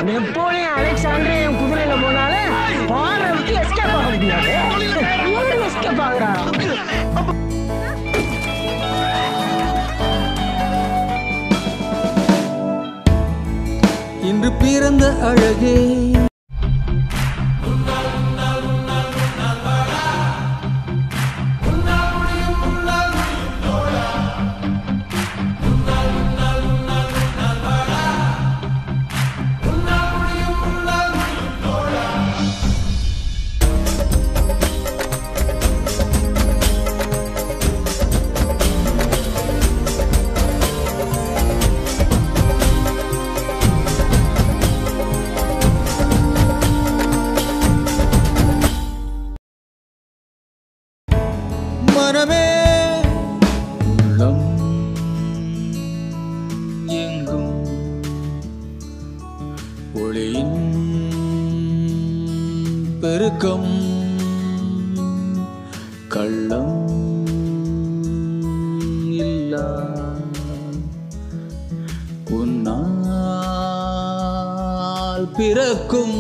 Napoleon Alexander என் குதிரையில போனாலே பாறை விட்டு எஸ்கேப் ஆக முடியாது இவரு எஸ்கேப் ஆகுறா இன்று பிறந்த அழகே மனமே உள்ளம் எங்கும் ஒளியின் பெருக்கம் கள்ளம் இல்லா உன்னால் பிறக்கும்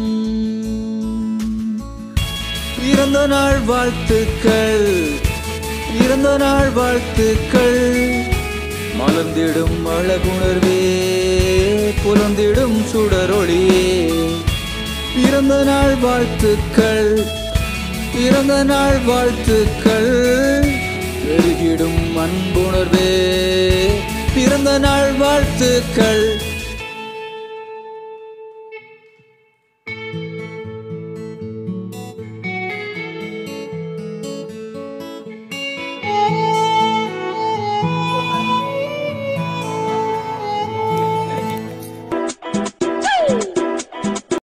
பிறந்த நாள் வாழ்த்துக்கள் பிறந்த நாள் வாழ்த்துக்கள் மலர்ந்திடும் அழகுணர்வே புலந்திடும் சுடரொளியே பிறந்த நாள் வாழ்த்துக்கள் பிறந்த நாள் வாழ்த்துக்கள் பெருகிடும் அன்புணர்வே பிறந்த நாள் வாழ்த்துக்கள்